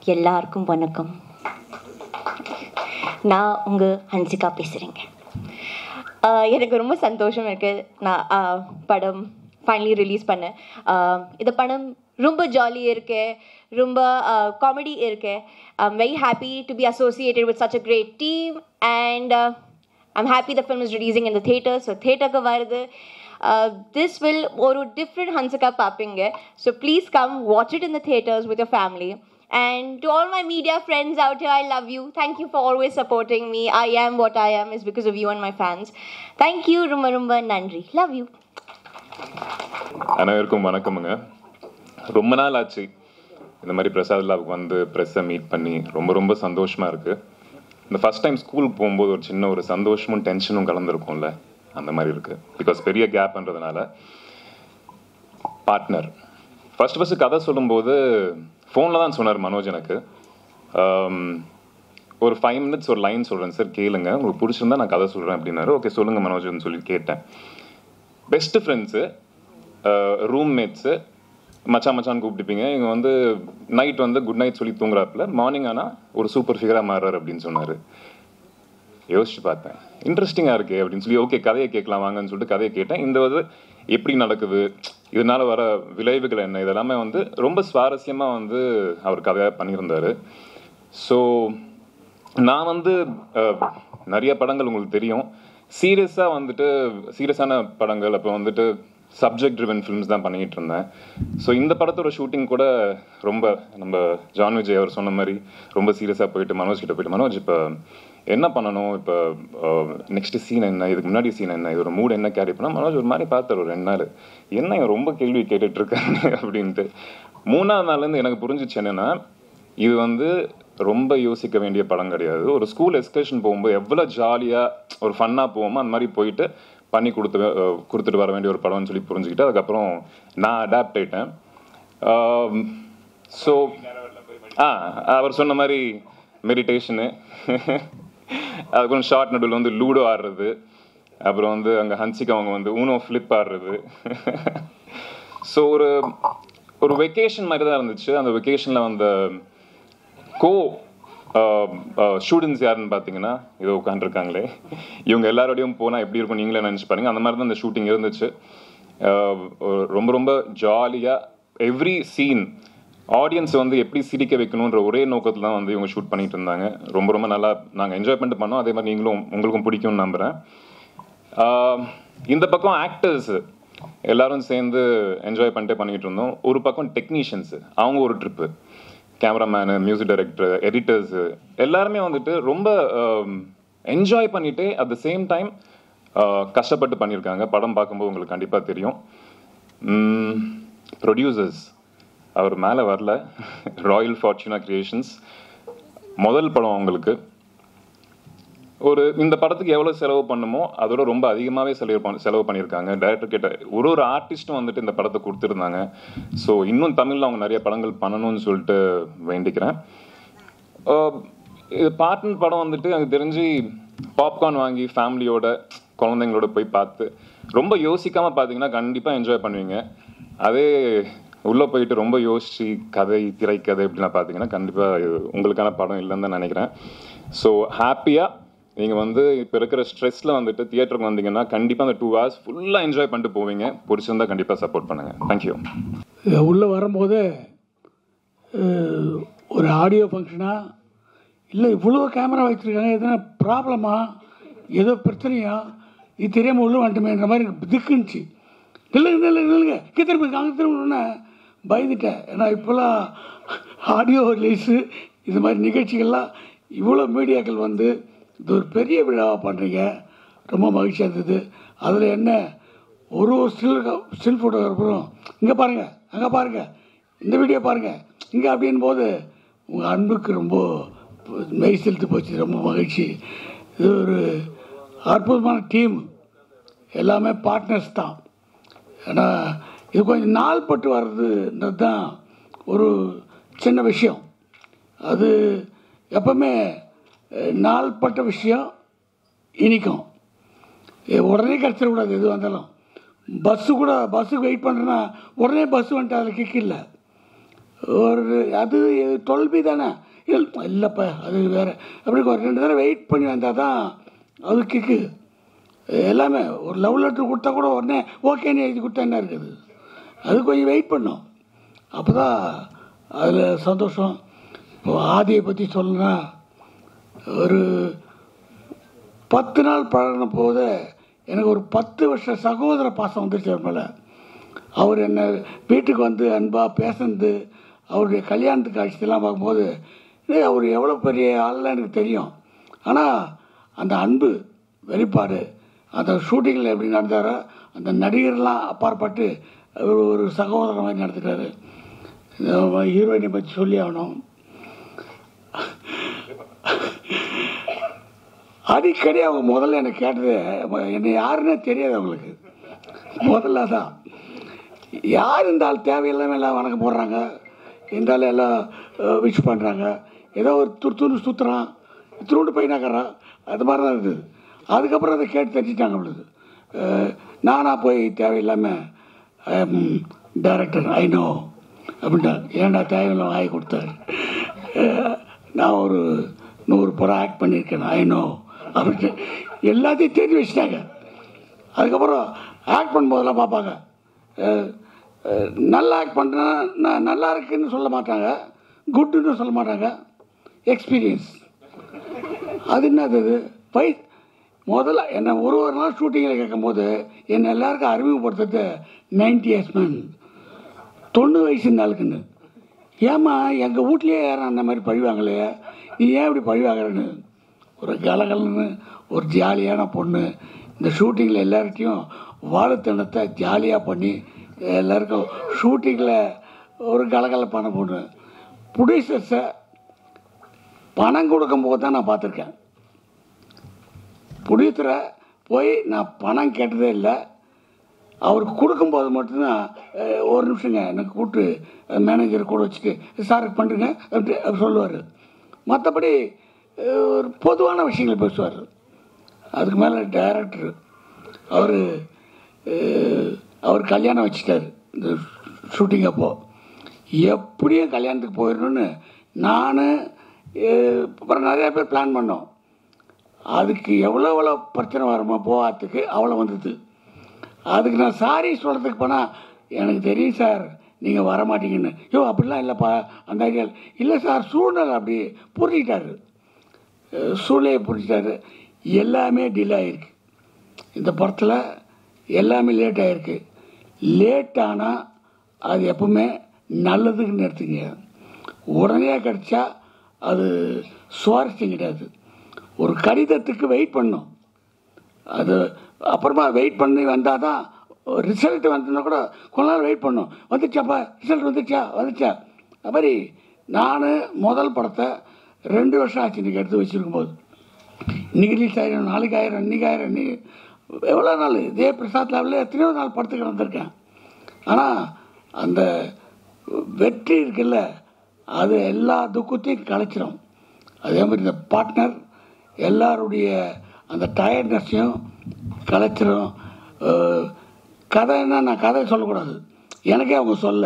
எல்லாருக்கும் வணக்கம் நான் உங்கள் ஹன்சிகா பேசுகிறேங்க எனக்கு ரொம்ப சந்தோஷம் இருக்குது நான் ஆஹ், படம் ஃபைனலி ரிலீஸ் பண்ணேன் ஆஹ், இந்த படம் ரொம்ப ஜாலியாக இருக்கு ரொம்ப காமெடி இருக்கு I'm very happy to be associated with such a great team and I'm happy the film is releasing in the theatre so தேட்டருக்கு வருது திஸ் வில் ஒரு டிஃப்ரெண்ட் ஹன்சிகா பார்ப்பீங்க so please come watch it in the theatres with your family And to all my media friends out here, I love you. Thank you for always supporting me. I am what I am is because of you and my fans. Thank you, Rumba Rumba Nandri. Love you. அனைவருக்கும் வணக்கமுங்க ரொம்ப நாள் ஆச்சு இந்த மாதிரி பிரசாத் லாவுக்கு வந்து ப்ரெஸ்ஸை meet பண்ணி ரொம்ப ரொம்ப சந்தோஷமாக இருக்குது இந்த ஃபஸ்ட் டைம் ஸ்கூல் போகும்போது ஒரு சின்ன ஒரு சந்தோஷமும் டென்ஷனும் கலந்துருக்கும்ல அந்த மாதிரி இருக்குது பிகாஸ் பெரிய கேப்ன்றதுனால பார்ட்னர் ஃபர்ஸ்ட் ஃபஸ்ட்டு கதை சொல்லும்போது ஃபோனில் தான் சொன்னார் மனோஜ் எனக்கு ஆம், ஒரு ஃபைவ் மினிட்ஸ் ஒரு லைன் சொல்கிறேன் சார் கேளுங்க உங்களுக்கு பிடிச்சிருந்தா நான் கதை சொல்கிறேன் அப்படின்னாரு ஓகே சொல்லுங்கள் மனோஜ்னு சொல்லி கேட்டேன் பெஸ்ட் ஃப்ரெண்ட்ஸு ரூம்மேட்ஸு மச்சான் மச்சான் கூப்பிட்டுப்பீங்க இவங்க வந்து நைட் வந்து குட் நைட் சொல்லி தூங்குறாப்புல மார்னிங் ஆனால் ஒரு சூப்பர் ஃபிகராக மாறுறாரு அப்படின்னு சொன்னார் யோசிச்சு பார்த்தேன் இன்ட்ரெஸ்டிங்காக இருக்கு அப்படின்னு சொல்லி ஓகே கதையை கேட்கலாம் வாங்கன்னு சொல்லிட்டு கதையை கேட்டேன் இந்த வந்து எப்படி நடக்குது இதனால வர விளைவுகள் என்ன இதெல்லாமே வந்து ரொம்ப சுவாரஸ்யமாக வந்து அவர் கதையாக பண்ணியிருந்தாரு ஸோ நான் வந்து அஹ், நிறைய படங்கள் உங்களுக்கு தெரியும் சீரியஸாக வந்துட்டு சீரியஸான படங்கள் அப்போ வந்துட்டு சப்ஜெக்ட் ட்ரிவன் ஃபிலிம்ஸ் தான் பண்ணிக்கிட்டு இருந்தேன் ஸோ இந்த படத்தோட ஷூட்டிங் கூட ரொம்ப நம்ம ஜான் விஜய் அவர் சொன்ன மாதிரி ரொம்ப சீரியஸாக போயிட்டு மனோஜ் கிட்ட போயிட்டு மனோஜ் இப்போ என்ன பண்ணணும் இப்போ நெக்ஸ்ட் சீன் என்ன இதுக்கு முன்னாடி சீன் என்ன இதோட மூட் என்ன கேரி பண்ணால் மனோஜ் ஒரு மாதிரி பார்த்தாரு ஒரு ரெண்டு நாள் என்ன இவன் ரொம்ப கேள்வி கேட்டுட்டு இருக்காங்க அப்படின்ட்டு மூணாவது நாள்லேருந்து எனக்கு புரிஞ்சிச்சு என்னன்னா இது வந்து ரொம்ப யோசிக்க வேண்டிய படம் கிடையாது ஒரு ஸ்கூல் எக்ஸ்கர்ஷன் போகும்போது எவ்வளோ ஜாலியாக ஒரு ஃபன்னாக போவோமோ அந்த மாதிரி போயிட்டு பண்ணி கொடுத்து அஹ், கொடுத்துட்டு வர வேண்டிய ஒரு படம்னு சொல்லி புரிஞ்சுக்கிட்டு அதுக்கப்புறம் நான் அடாப்ட் ஆயிட்டேன் ஸோ ஆ அவர் சொன்ன மாதிரி மெடிடேஷனு அதுக்கப்புறம் ஷார்ட் நடுவில் வந்து லூடோ ஆடுறது அப்புறம் வந்து அங்கே ஹன்சிகா அவங்க வந்து ஊனோ ஃப்ளிப் ஆடுறது ஸோ ஒரு ஒரு வெக்கேஷன் மாதிரி தான் இருந்துச்சு அந்த வெக்கேஷனில் வந்த கோ ஸ்டூடெண்ட்ஸ் யாருன்னு பார்த்தீங்கன்னா இதோ உட்காந்துருக்காங்களே இவங்க எல்லாரோடையும் போனால் எப்படி இருக்கும் நீங்களே நினச்சி பாருங்க அந்த மாதிரி தான் இந்த ஷூட்டிங் இருந்துச்சு ஆஹ் ஒரு- ரொம்ப ரொம்ப ஜாலியாக எவ்ரி சீன் ஆடியன்ஸ் வந்து எப்படி சிரிக்க வைக்கணுன்ற ஒரே நோக்கத்தில் தான் வந்து இவங்க ஷூட் பண்ணிட்டு இருந்தாங்க ரொம்ப ரொம்ப நல்லா நாங்கள் என்ஜாய் பண்ணிட்டு பண்ணோம் அதே மாதிரி நீங்களும் உங்களுக்கும் பிடிக்கும்னு நம்புகிறேன் ஆஹ் இந்த பக்கம் ஆக்டர்ஸ் எல்லாரும் சேர்ந்து என்ஜாய் பண்ணிட்டே பண்ணிட்டு இருந்தோம் ஒரு பக்கம் டெக்னீஷியன்ஸ் அவங்க ஒரு trip cameraman music director editors எல்லாருமே வந்துட்டு ரொம்ப என்ஜாய் பண்ணிட்டு அட் த சேம் டைம் கஷ்டப்பட்டு பண்ணியிருக்காங்க படம் பார்க்கும்போது உங்களுக்கு கண்டிப்பாக தெரியும் ப்ரொடியூசர்ஸ் அவர் மேலே வரல ராயல் ஃபார்ச்சுனா கிரியேஷன்ஸ் முதல் படம் அவங்களுக்கு ஒரு இந்த படத்துக்கு எவ்வளோ செலவு பண்ணுமோ அதோட ரொம்ப அதிகமாகவே செலவு பண்ண செலவு பண்ணியிருக்காங்க டைரக்டர் கிட்ட ஒரு ஒரு ஆர்டிஸ்ட்டும் வந்துட்டு இந்த படத்தை கொடுத்துருந்தாங்க ஸோ இன்னும் தமிழில் அவங்க நிறைய படங்கள் பண்ணணும்னு சொல்லிட்டு வேண்டிக்கிறேன் ஆஹ் இது பாட்டன் படம் வந்துட்டு எனக்கு தெரிஞ்சு பாப்கார்ன் வாங்கி ஃபேமிலியோட குழந்தைங்களோட போய் பார்த்து ரொம்ப யோசிக்காமல் பார்த்தீங்கன்னா கண்டிப்பாக என்ஜாய் பண்ணுவீங்க அதே உள்ளே போயிட்டு ரொம்ப யோசிச்சு கதை திரைக்கதை இப்படிலாம் பார்த்தீங்கன்னா கண்டிப்பாக உங்களுக்கான படம் இல்லைன்னு தான் நினைக்கிறேன் ஸோ ஹாப்பியாக நீங்கள் வந்து இப்போ இருக்கிற ஸ்ட்ரெஸ்ஸில் வந்துட்டு தியேட்டருக்கு வந்தீங்கன்னா கண்டிப்பாக அந்த டூ ஹவர்ஸ் ஃபுல்லாக என்ஜாய் பண்ணிட்டு போவீங்க பிடிச்சிருந்தா கண்டிப்பாக சப்போர்ட் பண்ணுங்கள் தேங்க்யூ உள்ளே வரும்போது அஹ், ஒரு ஆடியோ ஃபங்க்ஷனா இல்லை இவ்வளோ கேமரா வச்சுருக்காங்க எதனா ப்ராப்ளமா ஏதோ பிரச்சனையா இது தெரியாமல் உள்ள வந்துட்டுமேன்ற மாதிரி எனக்கு திக்குனுச்சு நில்லுங்க நில்லுங்க நில்லுங்க இங்கே திரும்ப அங்கே திரும்பணுன்னு பயந்துட்டேன் ஏன்னா இப்போல்லாம் ஆடியோ ரிலீஸு இது மாதிரி நிகழ்ச்சிகள்லாம் இவ்வளோ மீடியாக்கள் வந்து இது ஒரு பெரிய விழாவாக பண்ணுறீங்க ரொம்ப மகிழ்ச்சியாக இருந்தது அதில் என்ன ஒரு ஒரு ஸ்டில் ஸ்டில் ஃபோட்டோகிராஃபரும் இங்கே பாருங்கள் அங்கே பாருங்கள் இந்த வீடியோ பாருங்கள் இங்கே அப்படின் போது உங்கள் அன்புக்கு ரொம்ப மெய் செலுத்து போச்சு ரொம்ப மகிழ்ச்சி இது ஒரு அற்புதமான டீம் எல்லாமே பார்ட்னர்ஸ் தான் ஏன்னா இது கொஞ்சம் நாள் பட்டு வர்றதுன்றது தான் ஒரு சின்ன விஷயம் அது எப்பவுமே அஹ், நாள்பட்ட விஷயம் இனிக்கும் ஏ, உடனே கிடச்சிடக்கூடாது எது வந்தாலும் பஸ்ஸு கூட பஸ்ஸுக்கு வெயிட் பண்ணுறேன்னா உடனே பஸ் வந்துட்டு அதில் கிக் இல்லை ஒரு அது டுவெல் பி தானே இல்லை இல்லைப்பா அது வேறு அப்படி ஒரு ரெண்டு தடவை வெயிட் பண்ணி வந்தால் தான் அது கிக்கு எல்லாமே ஒரு லவ் லெட்டர் கொடுத்தா கூட உடனே ஓகேன்னு எழுதி கொடுத்தா என்ன இருக்குது அது கொஞ்சம் வெயிட் பண்ணும் அப்போ தான் அதில் சந்தோஷம் இப்போ ஆதியை பற்றி சொல்லணும்னா ஒரு பத்து நாள் பழகின போது எனக்கு ஒரு பத்து வருஷ சகோதர பாசம் வந்துருச்சு அவர் மேலே அவர் என்னை வீட்டுக்கு வந்து அன்பாக பேசுனது அவருடைய கல்யாணத்துக்கு காட்சியெல்லாம் பார்க்கும்போது டேய், அவர் எவ்வளோ பெரிய ஆள்லாம் எனக்கு தெரியும் ஆனால் அந்த அன்பு வெளிப்பாடு அந்த ஷூட்டிங்கில் எப்படி நடந்தாரோ அந்த நடிகர்லாம் அப்பாற்பட்டு அவர் ஒரு சகோதரன் மாதிரி நடத்துட்டாரு ஹீரோயினை பற்றி சொல்லி ஆகணும் அடிக்கடி அவங்க முதல்ல எனக்கு கேட்டது என்னை யாருன்னே தெரியாது அவங்களுக்கு முதல்ல தான் யார் இந்த ஆள் தேவையில்லாமல் எல்லாம் வணக்கம் போடுறாங்க இந்த ஆள் எல்லாம் விஷ் பண்ணுறாங்க ஏதோ ஒரு துரு துரு சுற்றுறான் துருண்டு பையனாக்குறான் அது மாதிரி தான் இருந்தது அதுக்கப்புறம் அதை கேட்டு தெரிஞ்சிட்டாங்க அவளுக்கு நானாக போய் தேவையில்லாமல் டைரக்டர் ஐ நோ அப்படின்ட்டா ஏன்டா தேவையில்லாம வாங்கி கொடுத்தாரு அஹ், நான் ஒரு நூறு படம் ஆக்ட் பண்ணியிருக்கேன் ஐ நோ அப்படின்ட்டு எல்லாத்தையும் தெரிஞ்சு வச்சுட்டாங்க அதுக்கப்புறம் ஆக்ட் பண்ணும்போதெல்லாம் பார்ப்பாங்க அஹ், அஹ், நல்லா ஆக்ட் பண்ணுறேன்னா நான் நல்லா இருக்குன்னு சொல்ல மாட்டாங்க குட்டுன்னு சொல்ல மாட்டாங்க எக்ஸ்பீரியன்ஸ் அது என்னது அது பை முதல்ல என்னை ஒரு ஒரு நாள் ஷூட்டிங்கில் கேட்கும்போது என்னை எல்லாருக்கும் அறிமுகப்படுத்துறது நைன்டி இயர்ஸ் மேன் தொண்ணூறு வயசு இந்த ஆளுக்குன்னு ஏம்மா எங்கள் வீட்லேயே யாரும் அந்த மாதிரி பழிவாங்களே நீ ஏன் இப்படி பழிவாங்குறன்னு ஒரு கலகலன்னு ஒரு ஜாலியான பொண்ணு இந்த ஷூட்டிங்கில் எல்லார்கிட்டையும் வாழைத்தனத்தை ஜாலியாக பண்ணி எல்லாருக்கும் ஷூட்டிங்கில் ஒரு கலகலப்பான பொண்ணு ப்ரொடியூசர்ஸை பணம் கொடுக்கும்போது தான் நான் பார்த்துருக்கேன் ப்ரொடியூசரை போய் நான் பணம் கேட்டதே இல்லை அவருக்கு கொடுக்கும்போது மட்டும்தான் அஹ், ஒரு நிமிஷங்க எனக்கு கூப்பிட்டு மேனேஜரை கூட வச்சுட்டு சார் பண்ணுங்க அப்படி அப்படி சொல்லுவார் மற்றபடி அஹ், ஒரு பொதுவான விஷயங்கள் பேசுவார் அதுக்கு மேலே டைரக்டர் அவர் அவர் கல்யாணம் வச்சுட்டார் இந்த ஷூட்டிங் அப்போது எப்படியும் கல்யாணத்துக்கு போயிடணும்னு நான் அப்புறம் நிறையா பேர் பிளான் பண்ணோம் அதுக்கு எவ்வளோ எவ்வளோ பிரச்சனை வருமோ போகாததுக்கு அவ்வளோ வந்தது அதுக்கு நான் சாரி சொல்கிறதுக்கு போனால் எனக்கு தெரியும் சார் நீங்கள் வர மாட்டீங்கன்னு ஐயோ அப்படிலாம் இல்லைப்பா அந்த ஐடியா இல்லை சார் சூழ்நிலை அப்படி புரிஞ்சிக்கிட்டாரு அஹ் சூழ்நிலையை புரிஞ்சிட்டாரு எல்லாமே டிலே ஆகிருக்கு இந்த படத்தில் எல்லாமே லேட் ஆகிருக்கு லேட் ஆனால் அது எப்பவுமே நல்லதுக்குன்னு எடுத்துங்க உடனே கிடச்சா அது சுவாரஸ்யம் கிடையாது ஒரு கடிதத்துக்கு வெயிட் பண்ணும் அது அப்புறமா வெயிட் பண்ணி வந்தால் தான் ரிசல்ட் வந்ததுன்னா கூட கொஞ்ச நாள் வெயிட் பண்ணும் வந்துச்சாப்பா ரிசல்ட் வந்துச்சா வந்துச்சா அது மாதிரி நான் முதல் படத்தை ரெண்டு வருஷம் ஆச்சு இன்றைக்கி எடுத்து வச்சுருக்கும் போது இன்னைக்கு ரிலீஸ் ஆயிரம் நாளைக்கு ஆயிரம் இன்னைக்கு ஆயிரம் இன்னைக்கு எவ்வளோ நாள் இதே பிரசாத் லேபில் எத்தனையோ நாள் படத்துக்கு வந்திருக்கேன் ஆனால் அந்த வெற்றி இருக்குல்ல அது எல்லா துக்கத்தையும் கலைச்சிரும் அதே மாதிரி இந்த பார்ட்னர் எல்லாருடைய அந்த டயர்ட்னஸையும் கலைச்சிரும் அஹ், கதைன்னா நான் கதை சொல்லக்கூடாது எனக்கே அவங்க சொல்ல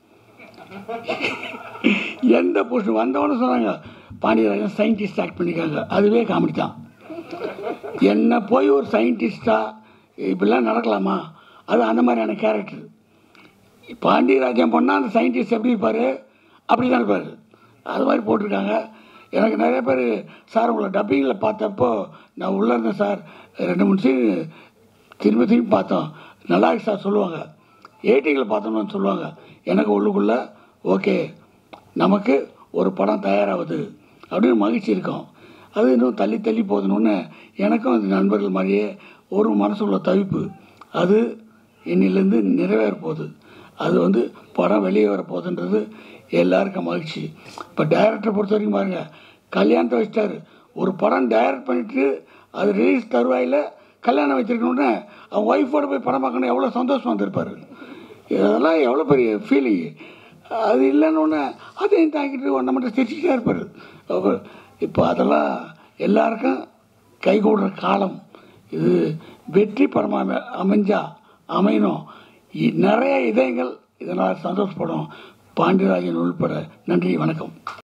எந்த போஸ்ட் வந்தவொன்னு சொன்னாங்க பாண்டியராஜன் சயின்டிஸ்ட் ஆக்ட் பண்ணிக்காங்க அதுவே காமெடி தான் என்ன போய் ஒரு சயின்டிஸ்டாக இப்படிலாம் நடக்கலாமா அது அந்த மாதிரியான கேரக்டர் பாண்டியராஜன் பண்ணால் அந்த சயின்டிஸ்ட் எப்படி இருப்பார் அப்படி தான் இருப்பார் அது மாதிரி போட்டிருக்காங்க எனக்கு நிறைய பேர் சார் உங்களை டப்பிங்கில் பார்த்தப்போ நான் உள்ளே இருந்தேன் சார் ரெண்டு மூணு சீன் திரும்பி திரும்பி பார்த்தோம் நல்லா இருக்கு சார் சொல்லுவாங்க எயிட்டிங்கில் பார்த்தோம்னு சொல்லுவாங்க எனக்கு உள்ளுக்குள்ளே ஓகே நமக்கு ஒரு படம் தயாராகுது அப்படின்னு மகிழ்ச்சி இருக்கும் அது இன்னும் தள்ளி தள்ளி போகணுன்னு எனக்கும் அந்த நண்பர்கள் மாதிரியே ஒரு மனசுக்குள்ள தவிப்பு அது இன்னிலேருந்து நிறைவேற போகுது அது வந்து படம் வெளியே வர போகுதுன்றது எல்லாருக்கும் மகிழ்ச்சி இப்போ டைரக்டரை பொறுத்த வரைக்கும் பாருங்கள் கல்யாணத்தை வச்சிட்டாரு ஒரு படம் டைரக்ட் பண்ணிட்டு அது ரிலீஸ் தருவாயில் கல்யாணம் வச்சிருக்கணுன்னு அவன் ஒய்ஃபோட போய் படம் பார்க்கணும் எவ்வளோ சந்தோஷமாக இருந்திருப்பாரு இதெல்லாம் எவ்வளோ பெரிய ஃபீலிங் அது இல்லைன்னு அதையும் தாங்கிட்டு ஒன்றை மட்டும் சிரிச்சுட்டே இருப்பார் அவர் இப்போ அதெல்லாம் எல்லாருக்கும் கைகூடுற காலம் இது வெற்றி படமாக அமைஞ்சா அமையணும் இ- நிறைய இதயங்கள் இதனால் சந்தோஷப்படும் பாண்டியராஜன் உள்பட நன்றி வணக்கம்